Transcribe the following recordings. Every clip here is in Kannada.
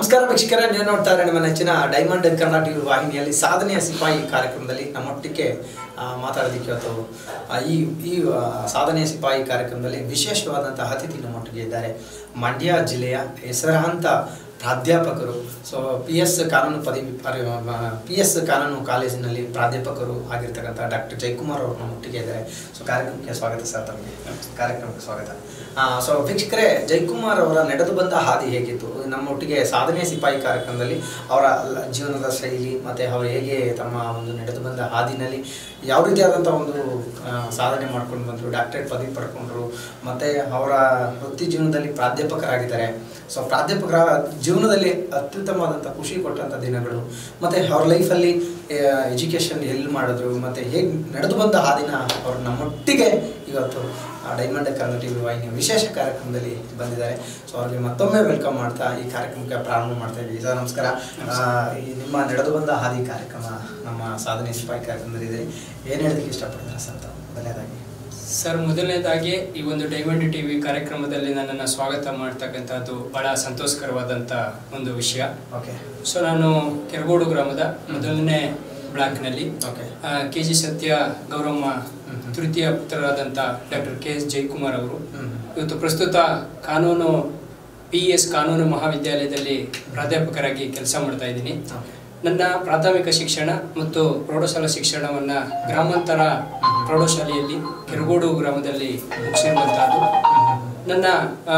ನಮಸ್ಕಾರ ವೀಕ್ಷಕರೇ ನೀವು ನೋಡ್ತಾ ಇದ್ದಾರೆ ನಿಮ್ಮ ನೆಚ್ಚಿನ ಡೈಮಂಡ್ ಕನ್ನಡ ಟಿವಿ ವಾಹಿನಿಯಲ್ಲಿ ಸಾಧನೆಯ ಸಿಪಾಯಿ ಕಾರ್ಯಕ್ರಮದಲ್ಲಿ ನಮ್ಮೊಟ್ಟಿಗೆ ಆ, ಮಾತಾಡೋದಕ್ಕೆ ಇವತ್ತು ಆ, ಈ ಈ ಆ, ಸಾಧನೆಯ ಸಿಪಾಯಿ ಕಾರ್ಯಕ್ರಮದಲ್ಲಿ ವಿಶೇಷವಾದಂತಹ ಅತಿಥಿ ನಮ್ಮೊಟ್ಟಿಗೆ ಇದ್ದಾರೆ ಮಂಡ್ಯ ಜಿಲ್ಲೆಯ ಹೆಸರಾಂತ ಪ್ರಾಧ್ಯಾಪಕರು ಸೊ ಪಿ ಎಸ್ ಕಾನೂನು ಪದವಿ ಪಿ ಎಸ್ ಕಾನೂನು ಕಾಲೇಜಿನಲ್ಲಿ ಪ್ರಾಧ್ಯಾಪಕರು ಆಗಿರ್ತಕ್ಕಂಥ ಡಾಕ್ಟರ್ ಜಯಕುಮಾರ್ ಅವರು ನಮ್ಮೊಟ್ಟಿಗೆ ಇದ್ದಾರೆ ಸೊ ಕಾರ್ಯಕ್ರಮಕ್ಕೆ ಸ್ವಾಗತ ಸರ್ ತಮಗೆ ಕಾರ್ಯಕ್ರಮಕ್ಕೆ ಸ್ವಾಗತ ಸೊ ವೀಕ್ಷಕರೇ ಜಯಕುಮಾರ್ ಅವರ ನಡೆದು ಬಂದ ಹಾದಿ ಹೇಗಿತ್ತು ನಮ್ಮೊಟ್ಟಿಗೆ ಸಾಧನೆ ಸಿಪಾಯಿ ಕಾರ್ಯಕ್ರಮದಲ್ಲಿ ಅವರ ಲ- ಜೀವನದ ಶೈಲಿ ಮತ್ತು ಅವರು ಹೇಗೆ ತಮ್ಮ ಒಂದು ನಡೆದು ಬಂದ ಹಾದಿನಲ್ಲಿ ಯಾವ ರೀತಿಯಾದಂಥ ಒಂದು ಆ, ಸಾಧನೆ ಮಾಡ್ಕೊಂಡು ಬಂದರು ಡಾಕ್ಟರೇಟ್ ಪದವಿ ಪಡ್ಕೊಂಡ್ರು ಮತ್ತು ಅವರ ವೃತ್ತಿ ಜೀವನದಲ್ಲಿ ಪ್ರಾಧ್ಯಾಪಕರಾಗಿದ್ದಾರೆ ಸೊ ಪ್ರಾಧ್ಯಾಪಕರ ಜೀವನದಲ್ಲಿ ಅತ್ಯುತ್ತಮವಾದಂಥ ಖುಷಿ ಕೊಟ್ಟಂಥ ದಿನಗಳು ಮತ್ತು ಅವ್ರ ಲೈಫಲ್ಲಿ ಎಜುಕೇಷನ್ ಎಲ್ಲಿ ಮಾಡಿದ್ರು ಮತ್ತು ಹೇಗೆ ನಡೆದು ಬಂದ ಹಾದಿನ ಅವರು ನಮ್ಮೊಟ್ಟಿಗೆ ಇವತ್ತು ಆ ಡೈಮಂಡ್ ಕನ್ನಡ ಟಿ ವಿ ವಾಹಿನಿಯ ವಿಶೇಷ ಕಾರ್ಯಕ್ರಮದಲ್ಲಿ ಬಂದಿದ್ದಾರೆ ಸೊ ಅವ್ರಿಗೆ ಮತ್ತೊಮ್ಮೆ ವೆಲ್ಕಮ್ ಮಾಡ್ತಾ ಈ ಕಾರ್ಯಕ್ರಮಕ್ಕೆ ಪ್ರಾರಂಭ ಮಾಡ್ತಾ ಇದ್ದೀವಿ ಸರ್ ನಮಸ್ಕಾರ ಆ, ಈ ನಿಮ್ಮ ನಡೆದು ಬಂದ ಹಾದಿ ಕಾರ್ಯಕ್ರಮ ನಮ್ಮ ಸಾಧನೆ ಸಿಪಾಯಿ ಕಾರ್ಯಕ್ರಮದಲ್ಲಿ ಇದೆ ಏನು ಹೇಳೋದಕ್ಕೆ ಇಷ್ಟಪಡ್ತಾರೆ ಸರ್ ತಾವು ಮೊದಲನೇದಾಗಿ ಸರ್ ಮೊದಲನೇದಾಗಿ ಈ ಒಂದು ಡೈಮಂಡ್ ಟಿವಿ ಕಾರ್ಯಕ್ರಮದಲ್ಲಿ ನನ್ನನ್ನು ಸ್ವಾಗತ ಮಾಡ್ತಕ್ಕಂಥದ್ದು ಬಹಳ ಸಂತೋಷಕರವಾದಂಥ ಒಂದು ವಿಷಯ ಓಕೆ ಸೊ ನಾನು ಕೆರಗೋಡು ಗ್ರಾಮದ ಮೊದಲನೇ ಬ್ಲಾಕ್ನಲ್ಲಿ ಓಕೆ ಕೆ ಜಿ ಸತ್ಯ ಗೌರಮ್ಮ ಹ್ಮ್. ತೃತೀಯ ಪುತ್ರರಾದಂಥ ಡಾಕ್ಟರ್ ಕೆ ಎಸ್ ಜಯಕುಮಾರ್ ಅವರು ಹ್ಮ್. ಇವತ್ತು ಪ್ರಸ್ತುತ ಕಾನೂನು ಪಿ ಎಸ್ ಕಾನೂನು ಮಹಾವಿದ್ಯಾಲಯದಲ್ಲಿ ಪ್ರಾಧ್ಯಾಪಕರಾಗಿ ಕೆಲಸ ಮಾಡ್ತಾ ಇದ್ದೀನಿ ಓಕೆ ನನ್ನ ಪ್ರಾಥಮಿಕ ಶಿಕ್ಷಣ ಮತ್ತು ಪ್ರೌಢಶಾಲಾ ಶಿಕ್ಷಣವನ್ನ ಗ್ರಾಮಾಂತರ ಪ್ರೌಢಶಾಲೆಯಲ್ಲಿ ಕೆರಗೋಡು ಗ್ರಾಮದಲ್ಲಿ ಮುಗಿಸಿರುವಂತಹದ್ದು ನನ್ನ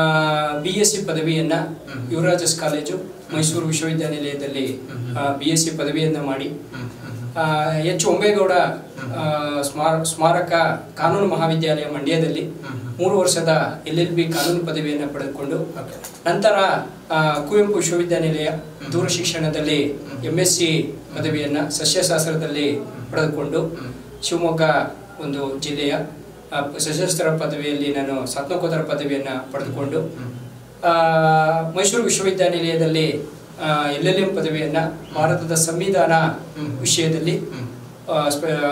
ಬಿ ಎಸ್ ಸಿ ಪದವಿಯನ್ನ ಯುವರಾಜಸ್ ಕಾಲೇಜು ಮೈಸೂರು ವಿಶ್ವವಿದ್ಯಾನಿಲಯದಲ್ಲಿ ಬಿ ಎಸ್ ಸಿ ಪದವಿಯನ್ನ ಮಾಡಿ ಹ್ಮ್. ಹ್ಮ್. ಆ, ಎಚ್ ಒಂಬೇಗೌಡ ಆ, ಸ್ಮಾರ- ಸ್ಮಾರಕ ಕಾನೂನು ಮಹಾವಿದ್ಯಾಲಯ ಮಂಡ್ಯದಲ್ಲಿ ಹ್ಮ್. ಮೂರು ವರ್ಷದ ಎಲ್ ಎಲ್ ಬಿ ಕಾನೂನು ಪದವಿಯನ್ನು ಪಡೆದುಕೊಂಡು ಓಕೆ ನಂತರ ಆ, ಕುವೆಂಪು ವಿಶ್ವವಿದ್ಯಾನಿಲಯ ದೂರ ಶಿಕ್ಷಣದಲ್ಲಿ ಎಂ ಎಸ್ ಸಿ ಪದವಿಯನ್ನು ಸಸ್ಯಶಾಸ್ತ್ರದಲ್ಲಿ ಪಡೆದುಕೊಂಡು ಶಿವಮೊಗ್ಗ ಒಂದು ಜಿಲ್ಲೆಯ ಆ, ಸಶಸ್ತ್ರ ಪದವಿಯಲ್ಲಿ ನಾನು ಸ್ನಾತಕೋತ್ತರ ಪದವಿಯನ್ನು ಪಡೆದುಕೊಂಡು ಆ, ಮೈಸೂರು ವಿಶ್ವವಿದ್ಯಾನಿಲಯದಲ್ಲಿ ಎಲ್ ಎಲ್ ಎಂ ಪದವಿಯನ್ನು ಭಾರತದ ಸಂವಿಧಾನ ವಿಷಯದಲ್ಲಿ ಆ, ಸ್ಪ- ಆ,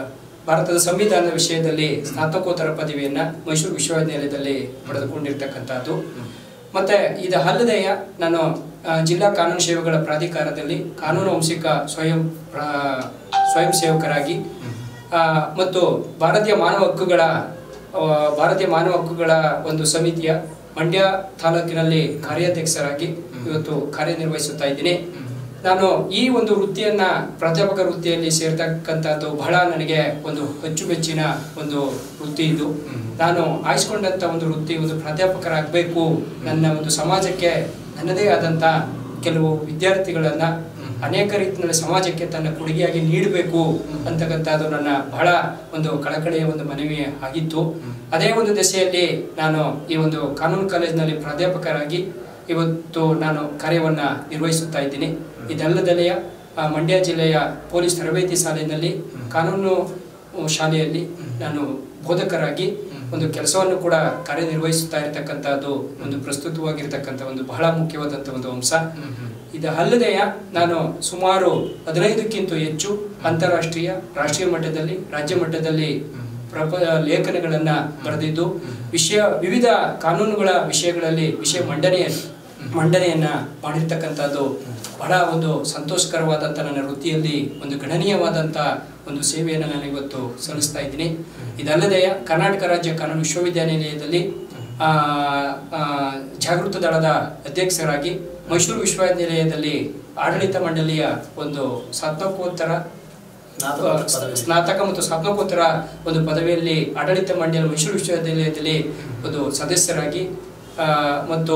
ಭಾರತದ ಸಂವಿಧಾನದ ವಿಷಯದಲ್ಲಿ ಸ್ನಾತಕೋತ್ತರ ಪದವಿಯನ್ನು ಮೈಸೂರು ವಿಶ್ವವಿದ್ಯಾನಿಲಯದಲ್ಲಿ ಪಡೆದುಕೊಂಡಿರ್ತಕ್ಕಂಥದ್ದು ಮತ್ತೆ ಇದು ಅಲ್ಲದೆಯ ನಾನು ಆ, ಜಿಲ್ಲಾ ಕಾನೂನು ಸೇವೆಗಳ ಪ್ರಾಧಿಕಾರದಲ್ಲಿ ಕಾನೂನು ವಂಶಿಕ ಸ್ವಯಂ ಪ್ರಾ- ಸ್ವಯಂ ಸೇವಕರಾಗಿ ಆ, ಮತ್ತು ಭಾರತೀಯ ಮಾನವ ಹಕ್ಕುಗಳ ಆ, ಭಾರತೀಯ ಮಾನವ ಹಕ್ಕುಗಳ ಒಂದು ಸಮಿತಿಯ ಮಂಡ್ಯ ತಾಲೂಕಿನಲ್ಲಿ ಕಾರ್ಯಾಧ್ಯಕ್ಷರಾಗಿ ಇವತ್ತು ಕಾರ್ಯನಿರ್ವಹಿಸುತ್ತಾ ಇದ್ದೀನಿ ನಾನು ಈ ಒಂದು ವೃತ್ತಿಯನ್ನ ಪ್ರಾಧ್ಯಾಪಕ ವೃತ್ತಿಯಲ್ಲಿ ಸೇರ್ತಕ್ಕಂಥದ್ದು ಬಹಳ ನನಗೆ ಒಂದು ಅಚ್ಚುಮೆಚ್ಚಿನ ಒಂದು ವೃತ್ತಿ ಇದು ನಾನು ಆಯ್ಸ್ಕೊಂಡಂತ ಒಂದು ವೃತ್ತಿ ಒಂದು ಪ್ರಾಧ್ಯಾಪಕರಾಗಬೇಕು ನನ್ನ ಒಂದು ಸಮಾಜಕ್ಕೆ ನನ್ನದೇ ಆದಂತ ಕೆಲವು ವಿದ್ಯಾರ್ಥಿಗಳನ್ನ ಅನೇಕ ರೀತಿಯಲ್ಲಿ ಸಮಾಜಕ್ಕೆ ತನ್ನ ಕೊಡುಗೆಯಾಗಿ ನೀಡಬೇಕು ಅಂತಕ್ಕಂಥದ್ದು ನನ್ನ ಬಹಳ ಒಂದು ಕಳಕಳಿಯ ಒಂದು ಮನವಿ ಆಗಿತ್ತು ಅದೇ ಒಂದು ದೆಸೆಯಲ್ಲಿ ನಾನು ಈ ಒಂದು ಕಾನೂನು ಕಾಲೇಜಿನಲ್ಲಿ ಪ್ರಾಧ್ಯಾಪಕರಾಗಿ ಇವತ್ತು ನಾನು ಕಾರ್ಯವನ್ನ ನಿರ್ವಹಿಸುತ್ತಾ ಇದ್ದೀನಿ ಇದಲ್ಲದಲೆಯ ಆ, ಮಂಡ್ಯ ಜಿಲ್ಲೆಯ ಪೊಲೀಸ್ ತರಬೇತಿ ಶಾಲೆಯಲ್ಲಿ ಕಾನೂನು ಶಾಲೆಯಲ್ಲಿ ನಾನು ಬೋಧಕರಾಗಿ ಒಂದು ಕೆಲಸವನ್ನು ಕೂಡ ಕಾರ್ಯನಿರ್ವಹಿಸುತ್ತಾ ಇರತಕ್ಕಂಥದ್ದು ಒಂದು ಪ್ರಸ್ತುತವಾಗಿರ್ತಕ್ಕಂಥ ಒಂದು ಬಹಳ ಮುಖ್ಯವಾದಂಥ ಒಂದು ಅಂಶ ಇದು ಅಲ್ಲದೆಯ ನಾನು ಸುಮಾರು ಹದಿನೈದಕ್ಕಿಂತ ಹೆಚ್ಚು ಅಂತಾರಾಷ್ಟ್ರೀಯ ರಾಷ್ಟ್ರೀಯ ಮಟ್ಟದಲ್ಲಿ ರಾಜ್ಯ ಮಟ್ಟದಲ್ಲಿ ಪ್ರಪ ಲೇಖನಗಳನ್ನ ಬರೆದಿದ್ದು ವಿಷಯ ವಿವಿಧ ಕಾನೂನುಗಳ ವಿಷಯಗಳಲ್ಲಿ ವಿಷಯ ಮಂಡನೆ ಮಂಡನೆಯನ್ನ ಮಾಡಿರ್ತಕ್ಕಂಥದ್ದು ಬಹಳ ಒಂದು ಸಂತೋಷಕರವಾದಂಥ ನನ್ನ ವೃತ್ತಿಯಲ್ಲಿ ಒಂದು ಗಣನೀಯವಾದಂಥ ಒಂದು ಸೇವೆಯನ್ನು ನಾನು ಇವತ್ತು ಸಲ್ಲಿಸ್ತಾ ಇದ್ದೀನಿ ಇದಲ್ಲದೆ ಕರ್ನಾಟಕ ರಾಜ್ಯ ಕಾನೂನು ವಿಶ್ವವಿದ್ಯಾನಿಲಯದಲ್ಲಿ ಆ, ಆ, ಜಾಗೃತ ದಳದ ಅಧ್ಯಕ್ಷರಾಗಿ ಮೈಸೂರು ವಿಶ್ವವಿದ್ಯಾನಿಲಯದಲ್ಲಿ ಆಡಳಿತ ಮಂಡಳಿಯ ಒಂದು ಸ್ನಾತಕೋತ್ತರ ಸ್ನಾತಕೋತ್ತರ ಪದವಿ. ಸ್ನಾತಕ ಮತ್ತು ಸ್ನಾತಕೋತ್ತರ ಒಂದು ಪದವಿಯಲ್ಲಿ ಆಡಳಿತ ಮಂಡಳಿ ಮೈಸೂರು ವಿಶ್ವವಿದ್ಯಾನಿಲಯದಲ್ಲಿ ಒಂದು ಸದಸ್ಯರಾಗಿ ಆ, ಮತ್ತು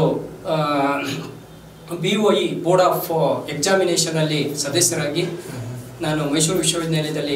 B O E board of examination ಅಲ್ಲಿ ಸದಸ್ಯರಾಗಿ ನಾನು ಮೈಸೂರು ವಿಶ್ವವಿದ್ಯಾನಿಲಯದಲ್ಲಿ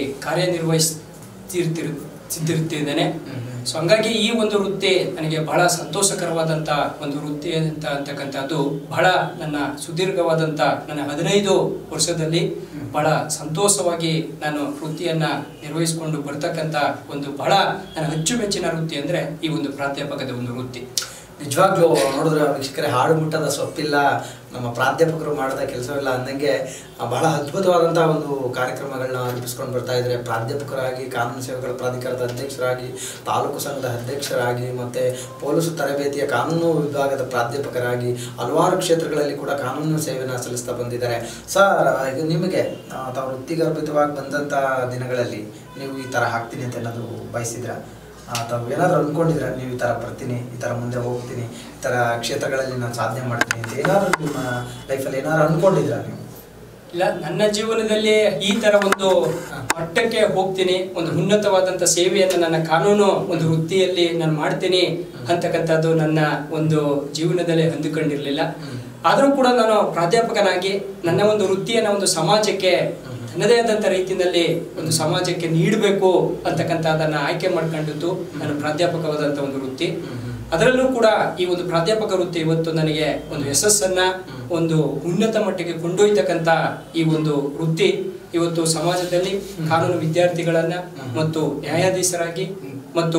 ಕಾರ್ಯನಿರ್ವಹಿಸ್ತಿರ್ತಿದ್ದೇನೆ ಸೊ ಹಂಗಾಗಿ ಈ ಒಂದು ವೃತ್ತಿ ನನಗೆ ಬಹಳ ಸಂತೋಷಕರವಾದಂಥ ಒಂದು ವೃತ್ತಿ ಅಂತ ಅಂತಕ್ಕಂಥದ್ದು ಬಹಳ ನನ್ನ ಸುದೀರ್ಘವಾದಂಥ ನನ್ನ ಹದಿನೈದು ವರ್ಷದಲ್ಲಿ ಬಹಳ ಸಂತೋಷವಾಗಿ ನಾನು ವೃತ್ತಿಯನ್ನ ನಿರ್ವಹಿಸಿಕೊಂಡು ಬರ್ತಕ್ಕಂಥ ಒಂದು ಬಹಳ ನನ್ನ ಅಚ್ಚುಮೆಚ್ಚಿನ ವೃತ್ತಿ ಅಂದ್ರೆ ಈ ಒಂದು ಪ್ರಾಧ್ಯಾಪಕದ ಒಂದು ವೃತ್ತಿ ನಿಜವಾಗ್ಲೂ ನೋಡಿದ್ರೆ ವೀಕ್ಷಕರೇ ಹಾಡು ಮುಟ್ಟದ ಸೊಪ್ಪಿಲ್ಲ ನಮ್ಮ ಪ್ರಾಧ್ಯಾಪಕರು ಮಾಡದ ಕೆಲಸವಿಲ್ಲ ಅಂದಂಗೆ ಆ, ಬಹಳ ಅದ್ಭುತವಾದಂತಹ ಒಂದು ಕಾರ್ಯಕ್ರಮಗಳನ್ನ ರೂಪಿಸ್ಕೊಂಡು ಬರ್ತಾ ಇದ್ದಾರೆ ಪ್ರಾಧ್ಯಾಪಕರಾಗಿ ಕಾನೂನು ಸೇವೆಗಳ ಪ್ರಾಧಿಕಾರದ ಅಧ್ಯಕ್ಷರಾಗಿ ತಾಲೂಕು ಸಂಘದ ಅಧ್ಯಕ್ಷರಾಗಿ ಮತ್ತೆ ಪೊಲೀಸ್ ತರಬೇತಿಯ ಕಾನೂನು ವಿಭಾಗದ ಪ್ರಾಧ್ಯಾಪಕರಾಗಿ ಹಲವಾರು ಕ್ಷೇತ್ರಗಳಲ್ಲಿ ಕೂಡ ಕಾನೂನು ಸೇವೆಯನ್ನು ಸಲ್ಲಿಸ್ತಾ ಬಂದಿದ್ದಾರೆ ಸರ್ ಈಗ ನಿಮಗೆ ಆ, ತಾವು ವೃತ್ತಿಗರ್ಭಿತವಾಗಿ ಬಂದಂಥ ದಿನಗಳಲ್ಲಿ ನೀವು ಈ ಥರ ಹಾಕ್ತೀನಿ ಅಂತ ಏನಾದರೂ ಬಯಸಿದ್ರಾ ಆ, ತಾವು ಏನಾದರೂ ಅಂದ್ಕೊಂಡಿದ್ರ ನೀವು ಈ ಥರ ಬರ್ತೀನಿ ಈ ಥರ ಮುಂದೆ ಹೋಗ್ತೀನಿ ಈ ಥರ ಕ್ಷೇತ್ರಗಳಲ್ಲಿ ನಾನು ಸಾಧನೆ ಮಾಡ್ತೀನಿ ಅಂತ ಏನಾದರೂ ನಿಮ್ಮ ಲೈಫಲ್ಲಿ ಏನಾದ್ರು ಅಂದ್ಕೊಂಡಿದ್ರಾ ನೀವು ಇಲ್ಲ ನನ್ನ ಜೀವನದಲ್ಲಿ ಈ ತರ ಒಂದು ಮಟ್ಟಕ್ಕೆ ಹೋಗ್ತೀನಿ ಒಂದು ಉನ್ನತವಾದಂತ ಸೇವೆಯನ್ನು ನನ್ನ ಕಾನೂನು ಒಂದು ವೃತ್ತಿಯಲ್ಲಿ ನಾನು ಮಾಡ್ತೀನಿ ಅಂತಕ್ಕಂಥದ್ದು ನನ್ನ ಒಂದು ಜೀವನದಲ್ಲಿ ಅಂದುಕೊಂಡಿರ್ಲಿಲ್ಲ ಆದರೂ ಕೂಡ ನಾನು ಪ್ರಾಧ್ಯಾಪಕನಾಗಿ ನನ್ನ ಒಂದು ವೃತ್ತಿಯನ್ನು ಒಂದು ಸಮಾಜಕ್ಕೆ ನನ್ನದೇ ಆದಂಥ ರೀತಿಯಲ್ಲಿ ಒಂದು ಸಮಾಜಕ್ಕೆ ನೀಡಬೇಕು ಅಂತಕ್ಕಂಥದ್ದನ್ನ ಆಯ್ಕೆ ಮಾಡ್ಕೊಂಡಿದ್ದು ನನ್ನ ಪ್ರಾಧ್ಯಾಪಕವಾದಂಥ ಒಂದು ವೃತ್ತಿ ಅದರಲ್ಲೂ ಕೂಡ ಈ ಒಂದು ಪ್ರಾಧ್ಯಾಪಕ ವೃತ್ತಿ ಇವತ್ತು ನನಗೆ ಒಂದು ಯಶಸ್ಸನ್ನ ಒಂದು ಉನ್ನತ ಮಟ್ಟಿಗೆ ಕೊಂಡೊಯ್ತಕ್ಕಂಥ ಈ ಒಂದು ವೃತ್ತಿ ಇವತ್ತು ಸಮಾಜದಲ್ಲಿ ಕಾನೂನು ವಿದ್ಯಾರ್ಥಿಗಳನ್ನ ಮತ್ತು ನ್ಯಾಯಾಧೀಶರಾಗಿ ಮತ್ತು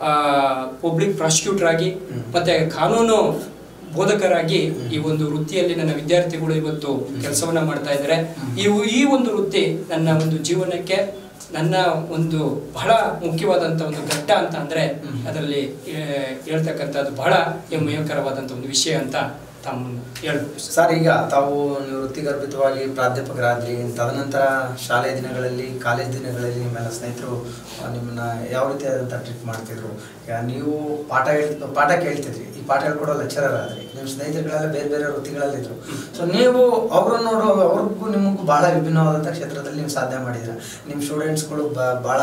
ಪಬ್ಲಿಕ್ ಪ್ರಾಸಿಕ್ಯೂಟರ್ ಆಗಿ ಮತ್ತೆ ಕಾನೂನು ಬೋಧಕರಾಗಿ ಈ ಒಂದು ವೃತ್ತಿಯಲ್ಲಿ ನನ್ನ ವಿದ್ಯಾರ್ಥಿಗಳು ಇವತ್ತು ಕೆಲಸವನ್ನ ಮಾಡ್ತಾ ಇದ್ದಾರೆ ಈ ಈ ಒಂದು ವೃತ್ತಿ ನನ್ನ ಒಂದು ಜೀವನಕ್ಕೆ ನನ್ನ ಒಂದು ಬಹಳ ಮುಖ್ಯವಾದಂತ ಒಂದು ಘಟ್ಟ ಅಂತ ಅಂದ್ರೆ ಅದರಲ್ಲಿ ಆ, ಹೇಳ್ತಕ್ಕಂಥದ್ದು ಬಹಳ ಹೆಮ್ಮೆಯಕರವಾದಂತ ಒಂದು ವಿಷಯ ಅಂತ ತಮ್ಮ ಹೇಳ್ಬೋದು ಸರ್. ಸರ್ ಈಗ ತಾವು ನೀವು ವೃತ್ತಿಗರ್ಭಿತವಾಗಿ ಪ್ರಾಧ್ಯಾಪಕರಾದ್ರಿ ತದನಂತರ ಶಾಲೆಯ ದಿನಗಳಲ್ಲಿ ಕಾಲೇಜ್ ದಿನಗಳಲ್ಲಿ ನಿಮ್ಮೆಲ್ಲ ಸ್ನೇಹಿತರು ಆ, ನಿಮ್ಮನ್ನ ಯಾವ ರೀತಿಯಾದಂಥ ಟ್ರೀಟ್ ಮಾಡ್ತಿದ್ರು ಈಗ ನೀವು ಪಾಠ ಹೇಳ್ ಪಾಠ ಕೇಳ್ತಿದ್ರಿ ಈ ಪಾಠ ಹೇಳ್ಕೊಡೋ ಲೆಕ್ಚರರ್ ಆದ್ರಿ ನಿಮ್ಮ ಸ್ನೇಹಿತರುಗಳೆಲ್ಲ ಬೇರೆ ಬೇರೆ ವೃತ್ತಿಗಳಲ್ಲಿದ್ರು ಸೊ ನೀವು ಅವ್ರನ್ನ ನೋಡೋ ಅವ್ರಿಗೂ ನಿಮಗೂ ಬಹಳ ವಿಭಿನ್ನವಾದಂಥ ಕ್ಷೇತ್ರದಲ್ಲಿ ನೀವು ಸಾಧನೆ ಮಾಡಿದ್ರ ನಿಮ್ಮ ಸ್ಟೂಡೆಂಟ್ಸ್ಗಳು ಭಾಳ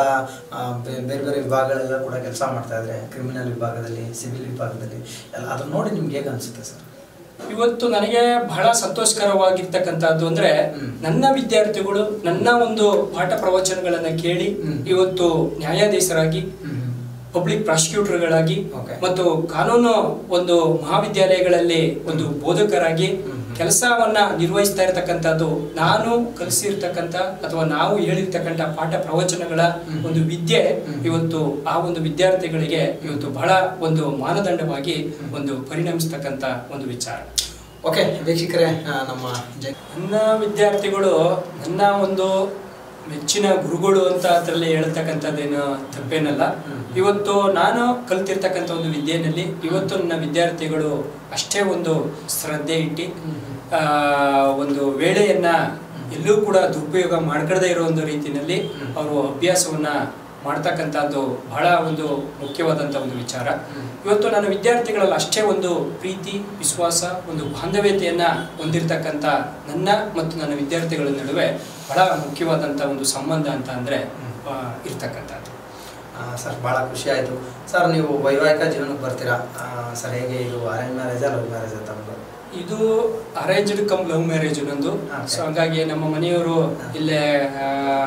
ಬೇರೆ ಬೇರೆ ವಿಭಾಗಗಳೆಲ್ಲ ಕೂಡ ಕೆಲಸ ಮಾಡ್ತಾ ಇದ್ದಾರೆ ಕ್ರಿಮಿನಲ್ ವಿಭಾಗದಲ್ಲಿ ಸಿವಿಲ್ ವಿಭಾಗದಲ್ಲಿ ಎಲ್ಲ ಅದನ್ನ ನೋಡಿ ನಿಮ್ಗೆ ಹೇಗೆ ಅನಿಸುತ್ತೆ ಸರ್ ಇವತ್ತು ನನಗೆ ಬಹಳ ಸಂತೋಷಕರವಾಗಿರ್ತಕ್ಕಂಥದ್ದು ಅಂದ್ರೆ ಹ್ಮ್. ನನ್ನ ವಿದ್ಯಾರ್ಥಿಗಳು ನನ್ನ ಒಂದು ಪಾಠ ಪ್ರವಚನಗಳನ್ನ ಕೇಳಿ ಹ್ಮ್. ಇವತ್ತು ನ್ಯಾಯಾಧೀಶರಾಗಿ ಪಬ್ಲಿಕ್ ಪ್ರಾಸಿಕ್ಯೂಟರ್ಗಳಾಗಿ Okay. ಮತ್ತು ಕಾನೂನು ಒಂದು ಮಹಾವಿದ್ಯಾಲಯಗಳಲ್ಲಿ ಒಂದು ಬೋಧಕರಾಗಿ ಹ್ಮ್. ಕೆಲಸವನ್ನ ನಿರ್ವಹಿಸ್ತಾ ಇರತಕ್ಕಂಥದ್ದು ನಾನು ಕಲಿಸಿರ್ತಕ್ಕಂಥ ಅಥವಾ ನಾವು ಹೇಳಿರ್ತಕ್ಕಂಥ ಪಾಠ ಪ್ರವಚನಗಳ ಹ್ಮ್. ಒಂದು ವಿದ್ಯೆ ಹ್ಮ್. ಇವತ್ತು ಆ ಒಂದು ವಿದ್ಯಾರ್ಥಿಗಳಿಗೆ ಇವತ್ತು ಬಹಳ ಒಂದು ಮಾನದಂಡವಾಗಿ ಒಂದು ಪರಿಣಮಿಸ್ತಕ್ಕಂಥ ಒಂದು ವಿಚಾರ ಓಕೆ ವೀಕ್ಷಕರೇ ಆ, ನಮ್ಮ ಜೈ ನನ್ನ ವಿದ್ಯಾರ್ಥಿಗಳು ನನ್ನ ಒಂದು ಮೆಚ್ಚಿನ ಗುರುಗಳು ಅಂತ ಅದರಲ್ಲಿ ಹೇಳ್ತಕ್ಕಂಥದ್ದೇನು ತಪ್ಪೇನಲ್ಲ ಹ್ಮ್. ಇವತ್ತು ನಾನು ಕಲ್ತಿರ್ತಕ್ಕಂಥ ಒಂದು ವಿದ್ಯೆಯಲ್ಲಿ ಇವತ್ತು ನನ್ನ ವಿದ್ಯಾರ್ಥಿಗಳು ಅಷ್ಟೇ ಒಂದು ಶ್ರದ್ಧೆ ಇಟ್ಟು ಆ, ಒಂದು ವೇಳೆಯನ್ನ ಎಲ್ಲೂ ಕೂಡ ದುರುಪಯೋಗ ಮಾಡ್ಕೊಳ್ಳದೆ ಇರೋ ಒಂದು ರೀತಿಯಲ್ಲಿ ಹ್ಮ್. ಅವರು ಅಭ್ಯಾಸವನ್ನ ಮಾಡ್ತಕ್ಕಂಥದ್ದು ಬಹಳ ಒಂದು ಮುಖ್ಯವಾದಂಥ ಒಂದು ವಿಚಾರ ಹ್ಮ್. ಇವತ್ತು ನನ್ನ ವಿದ್ಯಾರ್ಥಿಗಳಲ್ಲಿ ಅಷ್ಟೇ ಒಂದು ಪ್ರೀತಿ ವಿಶ್ವಾಸ ಒಂದು ಬಾಂಧವ್ಯತೆಯನ್ನ ಹೊಂದಿರತಕ್ಕಂಥ ನನ್ನ ಮತ್ತು ನನ್ನ ವಿದ್ಯಾರ್ಥಿಗಳ ನಡುವೆ ಬಹಳ ಮುಖ್ಯವಾದಂಥ ಒಂದು ಸಂಬಂಧ ಅಂತ ಅಂದ್ರೆ ಹ್ಮ್. ಆ, ಇರ್ತಕ್ಕಂಥದ್ದು ಆ, ಸರ್ ಭಾಳ ಖುಷಿ ಆಯಿತು ಸರ್ ನೀವು ವೈವಾಹಿಕ ಜೀವನಕ್ಕೆ ಬರ್ತೀರಾ ಆ, ಸರ್ ಹೇಗೆ ಇದು ಅರೇಂಜ್ ಮ್ಯಾರೇಜಾ ಲವ್ ಮ್ಯಾರೇಜ್ ಅಂತ ಅಂದ್ಬಿಟ್ಟು? ಇದು ಅರೇಂಜ್ಡ್ ಕಮ್ ಲವ್ ಮ್ಯಾರೇಜ್ ನಂದು Okay. ಸೊ ಹಾಗಾಗಿ ನಮ್ಮ ಮನೆಯವರು ಇಲ್ಲೇ ಆ,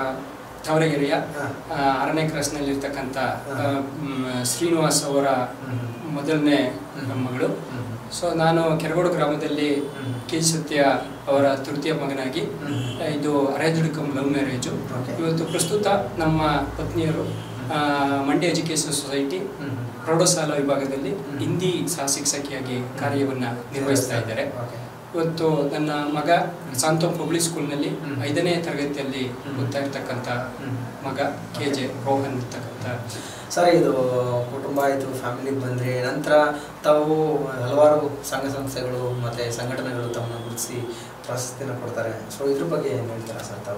ತಾವರೆಗೆರೆಯ ಹಾ. ಆ, ಆರನೇ ಕ್ರಾಸ್ನಲ್ಲಿ ಇರ್ತಕ್ಕಂಥ ಹಾ. ಶ್ರೀನಿವಾಸ್ ಅವರ ಹ್ಮ್. ಮೊದಲನೇ ಹ್ಮ್. ಮಗಳು ಹ್ಮ್. ಸೊ ನಾನು ಕೆರಗೋಡು ಗ್ರಾಮದಲ್ಲಿ ಹ್ಮ್. ಕೆ ಸತ್ಯ ಅವರ ತೃತೀಯ ಮಗನಾಗಿ ಹ್ಮ್. ಇದು arranged cum love marriage Okay. ಇವತ್ತು ಪ್ರಸ್ತುತ ನಮ್ಮ ಪತ್ನಿಯರು ಆ, ಮಂಡ್ಯ ಎಜುಕೇಶನ್ ಸೊಸೈಟಿ ಹ್ಮ್. ಪ್ರೌಢಶಾಲಾ ವಿಭಾಗದಲ್ಲಿ ಹ್ಮ್. ಹಿಂದಿ ಸಹ ಶಿಕ್ಷಕಿಯಾಗಿ ಕಾರ್ಯವನ್ನ ನಿರ್ವಹಿಸ್ತಾ ಇದ್ದಾರೆ Okay. ಇವತ್ತು ನನ್ನ ಮಗ ಸಾಂತೋಮ್ ಪಬ್ಲಿಕ್ ಸ್ಕೂಲ್ನಲ್ಲಿ ಹ್ಮ್. ಐದನೇ ತರಗತಿಯಲ್ಲಿ ಹ್ಮ್. ಓದ್ತಾ ಇರ್ತಕ್ಕಂಥ ಹ್ಮ್. ಮಗ ಕೆ ಜೆ ರೋಹನ್ ಇರ್ತಕ್ಕಂಥ ಸರ್ ಇದು ಕುಟುಂಬ ಆಯಿತು ಫ್ಯಾಮಿಲಿಗೆ ಬಂದ್ರಿ ನಂತರ ತಾವು ಹಲವಾರು ಸಂಘ ಸಂಸ್ಥೆಗಳು ಮತ್ತು ಸಂಘಟನೆಗಳು ತಮ್ಮನ್ನು ಗುರುತಿಸಿ ಪ್ರಶಸ್ತಿನ ಕೊಡ್ತಾರೆ ಸೊ ಇದ್ರ ಬಗ್ಗೆ ಏನು ಹೇಳ್ತೀರಾ ಸರ್ ತಾವು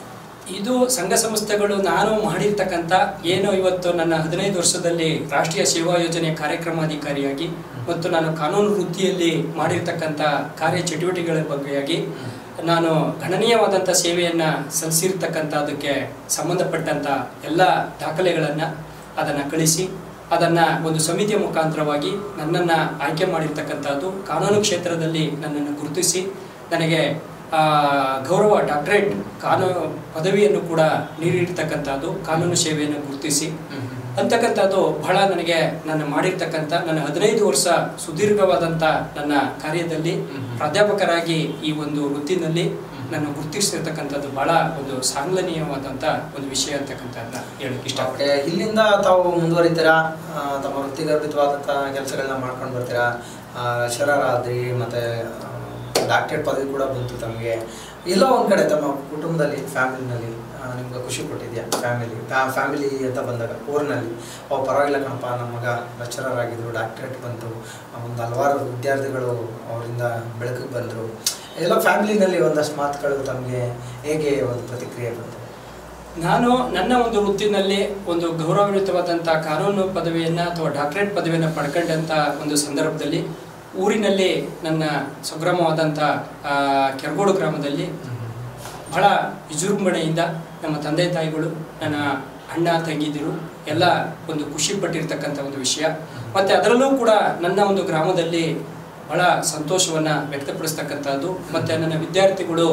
ಇದು ಸಂಘ ಸಂಸ್ಥೆಗಳು ನಾನು ಮಾಡಿರ್ತಕ್ಕಂಥ ಏನು ಇವತ್ತು ನನ್ನ ಹದಿನೈದು ವರ್ಷದಲ್ಲಿ ರಾಷ್ಟ್ರೀಯ ಸೇವಾ ಯೋಜನೆಯ ಕಾರ್ಯಕ್ರಮಾಧಿಕಾರಿಯಾಗಿ ಮತ್ತು ನಾನು ಕಾನೂನು ವೃತ್ತಿಯಲ್ಲಿ ಮಾಡಿರ್ತಕ್ಕಂಥ ಕಾರ್ಯ ಚಟುವಟಿಕೆಗಳ ಬಗ್ಗೆಯಾಗಿ ನಾನು ಗಣನೀಯವಾದಂಥ ಸೇವೆಯನ್ನು ಸಲ್ಲಿಸಿರ್ತಕ್ಕಂಥದ್ದಕ್ಕೆ ಸಂಬಂಧಪಟ್ಟಂಥ ಎಲ್ಲ ದಾಖಲೆಗಳನ್ನು ಅದನ್ನು ಕಳಿಸಿ ಅದನ್ನು ಒಂದು ಸಮಿತಿಯ ಮುಖಾಂತರವಾಗಿ ನನ್ನನ್ನು ಆಯ್ಕೆ ಮಾಡಿರ್ತಕ್ಕಂಥದ್ದು ಕಾನೂನು ಕ್ಷೇತ್ರದಲ್ಲಿ ನನ್ನನ್ನು ಗುರುತಿಸಿ ನನಗೆ ಆ, ಗೌರವ ಡಾಕ್ಟರೇಟ್ ಕಾನೂನು ಪದವಿಯನ್ನು ಕೂಡ ನೀಡಿರ್ತಕ್ಕಂಥದ್ದು ಕಾನೂನು ಸೇವೆಯನ್ನು ಗುರುತಿಸಿ ಅಂತಕ್ಕಂಥದ್ದು ಬಹಳ ನನಗೆ ನಾನು ಮಾಡಿರ್ತಕ್ಕಂಥ ನನ್ನ ಹದಿನೈದು ವರ್ಷ ಸುದೀರ್ಘವಾದಂಥ ನನ್ನ ಕಾರ್ಯದಲ್ಲಿ ಹ್ಮ್. ಪ್ರಾಧ್ಯಾಪಕರಾಗಿ ಈ ಒಂದು ವೃತ್ತಿನಲ್ಲಿ ನನ್ನ ಗುರುತಿಸಿರ್ತಕ್ಕಂಥದ್ದು ಬಹಳ ಒಂದು ಸಾಂಗ್ಲನೀಯವಾದಂಥ ಒಂದು ವಿಷಯ ಅಂತಕ್ಕಂಥದ್ದನ್ನ ಹೇಳಕ್ಕೆ ಓಕೆ ಇಷ್ಟಪಡ್ತೀನಿ ಇಲ್ಲಿಂದ ತಾವು ಮುಂದುವರಿತೀರಾ ಆ, ತಮ್ಮ ವೃತ್ತಿಗರ್ಭಿತವಾದಂಥ ಕೆಲಸಗಳನ್ನ ಮಾಡ್ಕೊಂಡು ಬರ್ತೀರಾ ಶರರಾದ್ರಿ ಮತ್ತು ಡಾಕ್ಟರೇಟ್ ಪದವಿ ಕೂಡ ಬಂತು ತಮಗೆ ಎಲ್ಲೋ ಒಂದು ಕಡೆ ತಮ್ಮ ಕುಟುಂಬದಲ್ಲಿ ಫ್ಯಾಮಿಲಿನಲ್ಲಿ ನಿಮ್ಗೆ ಖುಷಿ ಕೊಟ್ಟಿದ್ಯಾ ಫ್ಯಾಮಿಲಿ ಫ್ಯಾಮಿಲಿ ಅಂತ ಬಂದಾಗ ಊರಿನಲ್ಲಿ ಓ ಪರವಾಗಿಲ್ಲ ಕಣಪ್ಪ ನಮ್ಮ ಮಗ ಲೆಕ್ಚರರ್ ಆಗಿದ್ರು ಡಾಕ್ಟರೇಟ್ ಬಂತು ಒಂದು ಹಲವಾರು ವಿದ್ಯಾರ್ಥಿಗಳು ಅವರಿಂದ ಬೆಳಕಿಗೆ ಬಂದರು ಎಲ್ಲ ಫ್ಯಾಮಿಲಿನಲ್ಲಿ ಒಂದಷ್ಟು ಮಾತುಗಳು ತಮಗೆ ಹೇಗೆ ಒಂದು ಪ್ರತಿಕ್ರಿಯೆ ಬಂತು ನಾನು ನನ್ನ ಒಂದು ವೃತ್ತಿನಲ್ಲಿ ಒಂದು ಗೌರವಯುತವಾದಂಥ ಕಾನೂನು ಪದವಿಯನ್ನು ಅಥವಾ ಡಾಕ್ಟರೇಟ್ ಪದವಿಯನ್ನು ಪಡ್ಕೊಂಡಂಥ ಒಂದು ಸಂದರ್ಭದಲ್ಲಿ ಊರಿನಲ್ಲಿ ನನ್ನ ಸ್ವಗ್ರಾಮವಾದಂಥ ಆ, ಕೆರಗೋಡು ಗ್ರಾಮದಲ್ಲಿ ಬಹಳ ವಿಜೃಂಭಣೆಯಿಂದ ನಮ್ಮ ತಂದೆ ತಾಯಿಗಳು ನನ್ನ ಅಣ್ಣ ತಂಗಿದಿರು ಎಲ್ಲ ಒಂದು ಖುಷಿ ಪಟ್ಟಿರ್ತಕ್ಕಂಥ ಒಂದು ವಿಷಯ ಮತ್ತು ಅದರಲ್ಲೂ ಕೂಡ ನನ್ನ ಒಂದು ಗ್ರಾಮದಲ್ಲಿ ಬಹಳ ಸಂತೋಷವನ್ನು ವ್ಯಕ್ತಪಡಿಸ್ತಕ್ಕಂಥದ್ದು ಮತ್ತು ನನ್ನ ವಿದ್ಯಾರ್ಥಿಗಳು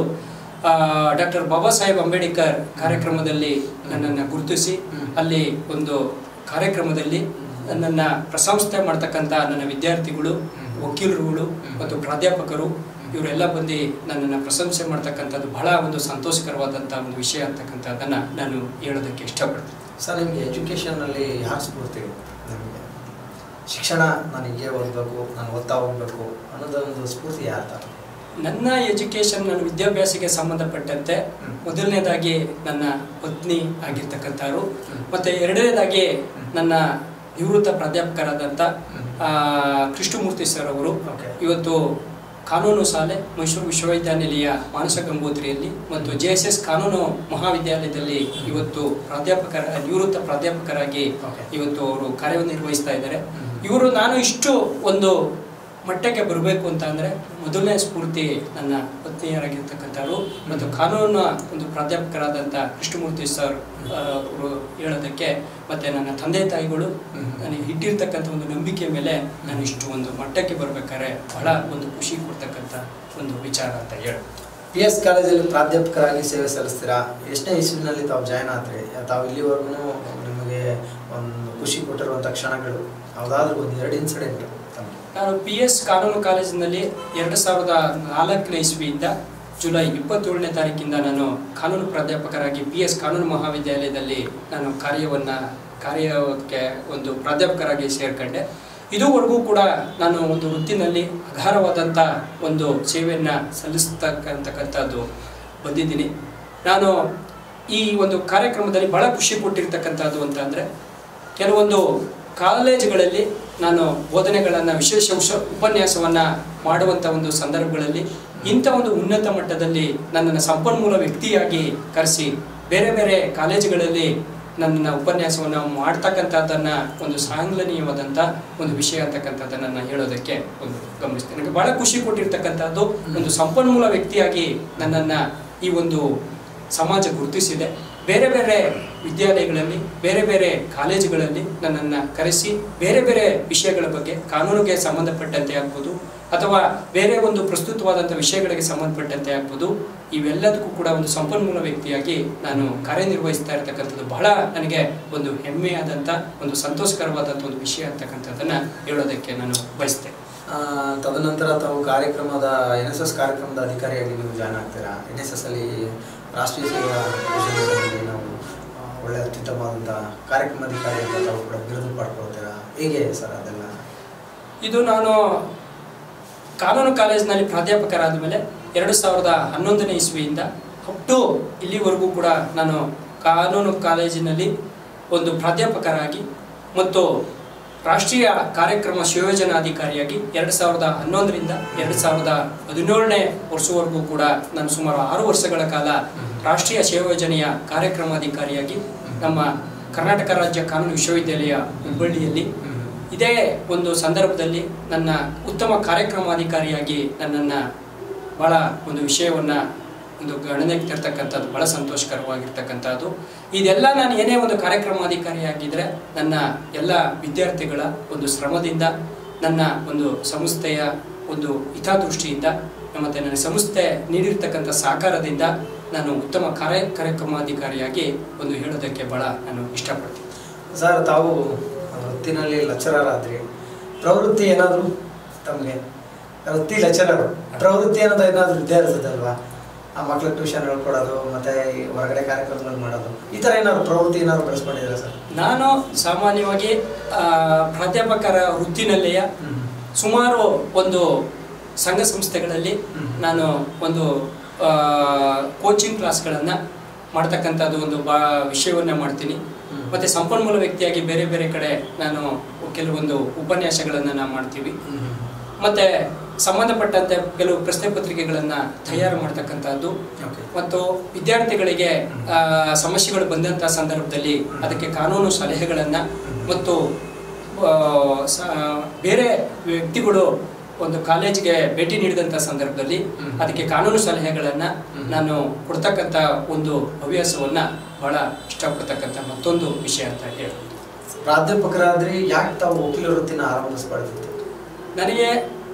ಡಾಕ್ಟರ್ ಬಾಬಾ ಸಾಹೇಬ್ ಅಂಬೇಡ್ಕರ್ ಕಾರ್ಯಕ್ರಮದಲ್ಲಿ ನನ್ನನ್ನು ಗುರುತಿಸಿ ಅಲ್ಲಿ ಒಂದು ಕಾರ್ಯಕ್ರಮದಲ್ಲಿ ನನ್ನನ್ನು ಪ್ರಶಂಸೆ ಮಾಡ್ತಕ್ಕಂಥ ನನ್ನ ವಿದ್ಯಾರ್ಥಿಗಳು ವಕೀಲರುಗಳು ಮತ್ತು ಪ್ರಾಧ್ಯಾಪಕರು ಇವರೆಲ್ಲ ಬಂದು ನನ್ನನ್ನು ಪ್ರಶಂಸೆ ಮಾಡ್ತಕ್ಕಂಥದ್ದು ಬಹಳ ಒಂದು ಸಂತೋಷಕರವಾದಂಥ ಒಂದು ವಿಷಯ ಅಂತಕ್ಕಂಥದ್ದನ್ನು ನಾನು ಹೇಳೋದಕ್ಕೆ ಇಷ್ಟಪಡ್ತೀನಿ ಸರ್ ನಿಮಗೆ ಎಜುಕೇಷನಲ್ಲಿ ಯಾರು ಸ್ಫೂರ್ತಿ ನಿಮಗೆ ಶಿಕ್ಷಣ ನಾನು ಹೀಗೆ ಓದಬೇಕು ನಾನು ಓದ್ತಾ ಹೋಗ್ಬೇಕು ಅನ್ನೋದೊಂದು ಸ್ಫೂರ್ತಿ ಯಾರು ತರ ನನ್ನ ಎಜುಕೇಶನ್ ನನ್ನ ವಿದ್ಯಾಭ್ಯಾಸಕ್ಕೆ ಸಂಬಂಧಪಟ್ಟಂತೆ ಹ್ಮ್. ಮೊದಲನೇದಾಗಿ ನನ್ನ ಪತ್ನಿ ಆಗಿರ್ತಕ್ಕಂಥವ್ರು ಹ್ಮ್. ಮತ್ತೆ ಎರಡನೇದಾಗಿ ನನ್ನ ನಿವೃತ್ತ ಪ್ರಾಧ್ಯಾಪಕರಾದಂಥ ಹ್ಮ್. ಆ, ಕೃಷ್ಣಮೂರ್ತಿ ಸರ್ ಅವರು Okay. ಇವತ್ತು ಕಾನೂನು ಶಾಲೆ ಮೈಸೂರು ವಿಶ್ವವಿದ್ಯಾನಿಲಯ ಮಾನಸ ಗಂಗೋತ್ರಿಯಲ್ಲಿ ಮತ್ತು ಜೆ ಎಸ್ ಎಸ್ ಕಾನೂನು ಮಹಾವಿದ್ಯಾಲಯದಲ್ಲಿ ಇವತ್ತು ಪ್ರಾಧ್ಯಾಪಕರ ನಿವೃತ್ತ ಪ್ರಾಧ್ಯಾಪಕರಾಗಿ Okay. ಇವತ್ತು ಅವರು ಕಾರ್ಯನಿರ್ವಹಿಸ್ತಾ ಇದ್ದಾರೆ ಹ್ಮ್. ಇವರು ನಾನು ಇಷ್ಟು ಒಂದು ಮಟ್ಟಕ್ಕೆ ಬರಬೇಕು ಅಂತ ಅಂದರೆ ಮೊದಲನೇ ಸ್ಫೂರ್ತಿ ನನ್ನ ಪತ್ನಿಯರಾಗಿರ್ತಕ್ಕಂಥವ್ರು ಮತ್ತು ಕಾನೂನು ಒಂದು ಪ್ರಾಧ್ಯಾಪಕರಾದಂಥ ಕೃಷ್ಣಮೂರ್ತಿ ಸರ್ ಆ, ಅವರು ಹೇಳೋದಕ್ಕೆ ಮತ್ತು ನನ್ನ ತಂದೆ ತಾಯಿಗಳು ಹ್ಮ್. ನನಗೆ ಇಟ್ಟಿರ್ತಕ್ಕಂಥ ಒಂದು ನಂಬಿಕೆ ಮೇಲೆ ನಾನು ಇಷ್ಟು ಒಂದು ಮಟ್ಟಕ್ಕೆ ಬರ್ಬೇಕಾದ್ರೆ ಬಹಳ ಒಂದು ಖುಷಿ ಕೊಡ್ತಕ್ಕಂಥ ಒಂದು ವಿಚಾರ ಅಂತ ಹೇಳಿ ಪಿ ಎಸ್ ಕಾಲೇಜಲ್ಲಿ ಪ್ರಾಧ್ಯಾಪಕರಾಗಿ ಸೇವೆ ಸಲ್ಲಿಸ್ತೀರಾ ಎಷ್ಟನೇ ಇಸ್ವಿನಲ್ಲಿ ತಾವು ಜಾಯ್ನ್ ಆದ್ರಿ ತಾವು ಇಲ್ಲಿವರೆಗೂ ನಿಮಗೆ ಒಂದು ಖುಷಿ ಕೊಟ್ಟಿರುವಂಥ ಕ್ಷಣಗಳು ಯಾವುದಾದ್ರೂ ಒಂದು ಎರಡು ಇನ್ಸಿಡೆಂಟ್ ತಮಗೆ ನಾನು ಪಿ ಎಸ್ ಕಾನೂನು ಕಾಲೇಜಿನಲ್ಲಿ ಎರಡು ಸಾವಿರದ ನಾಲ್ಕನೇ ಇಸ್ವಿಯಿಂದ ಜುಲೈ ಇಪ್ಪತ್ತೇಳನೇ ತಾರೀಕಿಂದ ನಾನು ಕಾನೂನು ಪ್ರಾಧ್ಯಾಪಕರಾಗಿ ಪಿ ಎಸ್ ಕಾನೂನು ಮಹಾವಿದ್ಯಾಲಯದಲ್ಲಿ ನಾನು ಕಾರ್ಯವನ್ನು ಕಾರ್ಯಕ್ಕೆ ಒಂದು ಪ್ರಾಧ್ಯಾಪಕರಾಗಿ ಸೇರ್ಕೊಂಡೆ ಇದುವರೆಗೂ ಕೂಡ ನಾನು ಒಂದು ವೃತ್ತಿನಲ್ಲಿ ಅಗಾರವಾದಂಥ ಒಂದು ಸೇವೆಯನ್ನು ಸಲ್ಲಿಸ್ತಕ್ಕಂತಕ್ಕಂಥದ್ದು ಬಂದಿದ್ದೀನಿ ನಾನು ಈ ಒಂದು ಕಾರ್ಯಕ್ರಮದಲ್ಲಿ ಬಹಳ ಖುಷಿ ಕೊಟ್ಟಿರ್ತಕ್ಕಂಥದ್ದು ಅಂತ ಅಂದರೆ ಕೆಲವೊಂದು ಕಾಲೇಜುಗಳಲ್ಲಿ ನಾನು ಬೋಧನೆಗಳನ್ನು ವಿಶೇಷ ಉಶ ಉಪನ್ಯಾಸವನ್ನು ಮಾಡುವಂಥ ಒಂದು ಸಂದರ್ಭಗಳಲ್ಲಿ ಇಂಥ ಒಂದು ಉನ್ನತ ಮಟ್ಟದಲ್ಲಿ ನನ್ನನ್ನು ಸಂಪನ್ಮೂಲ ವ್ಯಕ್ತಿಯಾಗಿ ಕರೆಸಿ ಬೇರೆ ಬೇರೆ ಕಾಲೇಜುಗಳಲ್ಲಿ ನನ್ನ ಉಪನ್ಯಾಸವನ್ನು ಮಾಡ್ತಕ್ಕಂಥದ್ದನ್ನು ಒಂದು ಸಾಂಗ್ಲನೀಯವಾದಂಥ ಒಂದು ವಿಷಯ ಅಂತಕ್ಕಂಥದ್ದನ್ನು ನಾನು ಹೇಳೋದಕ್ಕೆ ಒಂದು ಗಮನಿಸ್ತೇನೆ ನನಗೆ ಬಹಳ ಖುಷಿ ಕೊಟ್ಟಿರ್ತಕ್ಕಂಥದ್ದು ಒಂದು ಸಂಪನ್ಮೂಲ ವ್ಯಕ್ತಿಯಾಗಿ ನನ್ನನ್ನು ಈ ಒಂದು ಸಮಾಜ ಗುರುತಿಸಿದೆ ಬೇರೆ ಬೇರೆ ವಿದ್ಯಾಲಯಗಳಲ್ಲಿ ಬೇರೆ ಬೇರೆ ಕಾಲೇಜುಗಳಲ್ಲಿ ನನ್ನನ್ನು ಕರೆಸಿ ಬೇರೆ ಬೇರೆ ವಿಷಯಗಳ ಬಗ್ಗೆ ಕಾನೂನಿಗೆ ಸಂಬಂಧಪಟ್ಟಂತೆ ಆಗ್ಬೋದು ಅಥವಾ ಬೇರೆ ಒಂದು ಪ್ರಸ್ತುತವಾದಂಥ ವಿಷಯಗಳಿಗೆ ಸಂಬಂಧಪಟ್ಟಂತೆ ಆಗ್ಬೋದು ಇವೆಲ್ಲದಕ್ಕೂ ಕೂಡ ಒಂದು ಸಂಪನ್ಮೂಲ ವ್ಯಕ್ತಿಯಾಗಿ ನಾನು ಕಾರ್ಯನಿರ್ವಹಿಸ್ತಾ ಇರತಕ್ಕಂಥದ್ದು ಬಹಳ ನನಗೆ ಒಂದು ಹೆಮ್ಮೆಯಾದಂಥ ಒಂದು ಸಂತೋಷಕರವಾದಂಥ ಒಂದು ವಿಷಯ ಅಂತಕ್ಕಂಥದ್ದನ್ನು ಹೇಳೋದಕ್ಕೆ ನಾನು ಬಯಸ್ತೇನೆ ಆ, ತದನಂತರ ತಾವು ಕಾರ್ಯಕ್ರಮದ ಎನ್ ಎಸ್ ಎಸ್ ಕಾರ್ಯಕ್ರಮದ ಅಧಿಕಾರಿಯಾಗಿ ನೀವು ಜಾಯ್ನ್ ಆಗ್ತೀರಾ ಎನ್ ಎಸ್ ಎಸ್ ಅಲ್ಲಿ ರಾಷ್ಟ್ರೀಯ ಸೇವಾ ಯೋಜನೆಗಳಲ್ಲಿ ನಾವು ಆ, ಒಳ್ಳೆ ಅತ್ಯುತ್ತಮವಾದಂಥ ಕಾರ್ಯಕ್ರಮಾಧಿಕಾರಿ ಅಂತ ತಾವು ಕೂಡ ಬಿರುದು ಪಡ್ಕೊಳ್ತೀರಾ ಹೇಗೆ ಸರ್ ಅದೆಲ್ಲ ಇದು ನಾನು ಕಾನೂನು ಕಾಲೇಜಿನಲ್ಲಿ ಪ್ರಾಧ್ಯಾಪಕರಾದ ಮೇಲೆ ಎರಡು ಸಾವಿರದ ಹನ್ನೊಂದನೇ ಇಸ್ವಿಯಿಂದ ಅಪ್ ಟು ಇಲ್ಲಿವರೆಗೂ ಕೂಡ ನಾನು ಕಾನೂನು ಕಾಲೇಜಿನಲ್ಲಿ ಒಂದು ಪ್ರಾಧ್ಯಾಪಕರಾಗಿ ಮತ್ತು ರಾಷ್ಟ್ರೀಯ ಕಾರ್ಯಕ್ರಮ ಸಂಯೋಜನಾಧಿಕಾರಿಯಾಗಿ ಎರಡು ಸಾವಿರದ ಹನ್ನೊಂದರಿಂದ ಎರಡು ಸಾವಿರದ ಹದಿನೇಳನೇ ವರ್ಷವರೆಗೂ ಕೂಡ ನಾನು ಸುಮಾರು ಆರು ವರ್ಷಗಳ ಕಾಲ ರಾಷ್ಟ್ರೀಯ ಸಂಯೋಜನೆಯ ಕಾರ್ಯಕ್ರಮಾಧಿಕಾರಿಯಾಗಿ ನಮ್ಮ ಕರ್ನಾಟಕ ರಾಜ್ಯ ಕಾನೂನು ವಿಶ್ವವಿದ್ಯಾಲಯ ಹುಬ್ಬಳ್ಳಿಯಲ್ಲಿ ಇದೇ ಒಂದು ಸಂದರ್ಭದಲ್ಲಿ ನನ್ನ ಉತ್ತಮ ಕಾರ್ಯಕ್ರಮಾಧಿಕಾರಿಯಾಗಿ ನನ್ನನ್ನು ಭಾಳ ಒಂದು ವಿಷಯವನ್ನು ಒಂದು ಗಣನೆಗೆ ತರ್ತಕ್ಕಂಥದ್ದು ಭಾಳ ಸಂತೋಷಕರವಾಗಿರ್ತಕ್ಕಂಥದ್ದು ಇದೆಲ್ಲ ನಾನು ಏನೇ ಒಂದು ಕಾರ್ಯಕ್ರಮಾಧಿಕಾರಿಯಾಗಿದ್ದರೆ ನನ್ನ ಎಲ್ಲ ವಿದ್ಯಾರ್ಥಿಗಳ ಒಂದು ಶ್ರಮದಿಂದ ನನ್ನ ಒಂದು ಸಂಸ್ಥೆಯ ಒಂದು ಹಿತದೃಷ್ಟಿಯಿಂದ ಮತ್ತು ನನ್ನ ಸಂಸ್ಥೆ ನೀಡಿರ್ತಕ್ಕಂಥ ಸಹಕಾರದಿಂದ ನಾನು ಉತ್ತಮ ಕಾರ್ಯ ಕಾರ್ಯಕ್ರಮಾಧಿಕಾರಿಯಾಗಿ ಒಂದು ಹೇಳೋದಕ್ಕೆ ಭಾಳ ನಾನು ಇಷ್ಟಪಡ್ತೀನಿ ಸರ್ ತಾವು ವೃತ್ತಿನಲ್ಲಿ ಲೆಕ್ಚರರ್ ಆದ್ರಿ ಪ್ರವೃತ್ತಿ ಏನಾದರೂ ತಮಗೆ ವೃತ್ತಿ ಲೆಕ್ಚರರ್ ಪ್ರವೃತ್ತಿ ಅನ್ನೋದು ಏನಾದರೂ ಇದ್ದೇ ಇರ್ತದಲ್ವಾ ಆ ಮಕ್ಳಿಗೆ ಟ್ಯೂಷನ್ ಹೇಳ್ಕೊಡೋದು ಮತ್ತೆ ಈ ಹೊರಗಡೆ ಕಾರ್ಯಕ್ರಮಗಳು ಮಾಡೋದು ಈ ಥರ ಏನಾದ್ರು ಪ್ರವೃತ್ತಿ ಏನಾದ್ರು ಬೆಳೆಸ್ಕೊಂಡಿದ್ದೀರಾ ಸರ್ ನಾನು ಸಾಮಾನ್ಯವಾಗಿ ಆ, ಪ್ರಾಧ್ಯಾಪಕರ ವೃತ್ತಿನಲ್ಲಿಯ ಸುಮಾರು ಒಂದು ಸಂಘ ಸಂಸ್ಥೆಗಳಲ್ಲಿ ಹ್ಮ್. ನಾನು ಒಂದು ಕೋಚಿಂಗ್ ಕ್ಲಾಸ್ಗಳನ್ನು ಮಾಡ್ತಕ್ಕಂಥದ್ದು ಒಂದು ಬಾ ವಿಷಯವನ್ನು ಮಾಡ್ತೀನಿ ಹ್ಮ್. ಮತ್ತು ಸಂಪನ್ಮೂಲ ವ್ಯಕ್ತಿಯಾಗಿ ಬೇರೆ ಬೇರೆ ಕಡೆ ನಾನು ಕೆಲವೊಂದು ಉಪನ್ಯಾಸಗಳನ್ನು ನಾವು ಮಾಡ್ತೀವಿ ಮತ್ತು ಸಂಬಂಧಪಟ್ಟಂತೆ ಕೆಲವು ಪ್ರಶ್ನೆ ಪತ್ರಿಕೆಗಳನ್ನು ತಯಾರು ಮಾಡ್ತಕ್ಕಂಥದ್ದು ಓಕೆ ಮತ್ತು ವಿದ್ಯಾರ್ಥಿಗಳಿಗೆ ಆ, ಸಮಸ್ಯೆಗಳು ಬಂದಂಥ ಸಂದರ್ಭದಲ್ಲಿ ಅದಕ್ಕೆ ಕಾನೂನು ಸಲಹೆಗಳನ್ನು ಮತ್ತು ಆ, ಸ- ಬೇರೆ ವ್ಯಕ್ತಿಗಳು ಒಂದು ಕಾಲೇಜಿಗೆ ಭೇಟಿ ನೀಡಿದಂಥ ಸಂದರ್ಭದಲ್ಲಿ ಹ್ಮ್. ಅದಕ್ಕೆ ಕಾನೂನು ಸಲಹೆಗಳನ್ನು ಹ್ಮ್. ನಾನು ಕೊಡ್ತಕ್ಕಂಥ ಒಂದು ಹವ್ಯಾಸವನ್ನು ಬಹಳ ಇಷ್ಟಪಡ್ತಕ್ಕಂಥ ಮತ್ತೊಂದು ವಿಷಯ ಅಂತ ಹೇಳ್ಬೋದು ಪ್ರಾಧ್ಯಾಪಕರಾದ್ರೆ ಯಾಕೆ ತಾವು ವಕೀಲ ವೃತ್ತಿನ ಆರಂಭಿಸಬಾರ್ದಿತ್ತು ನನಗೆ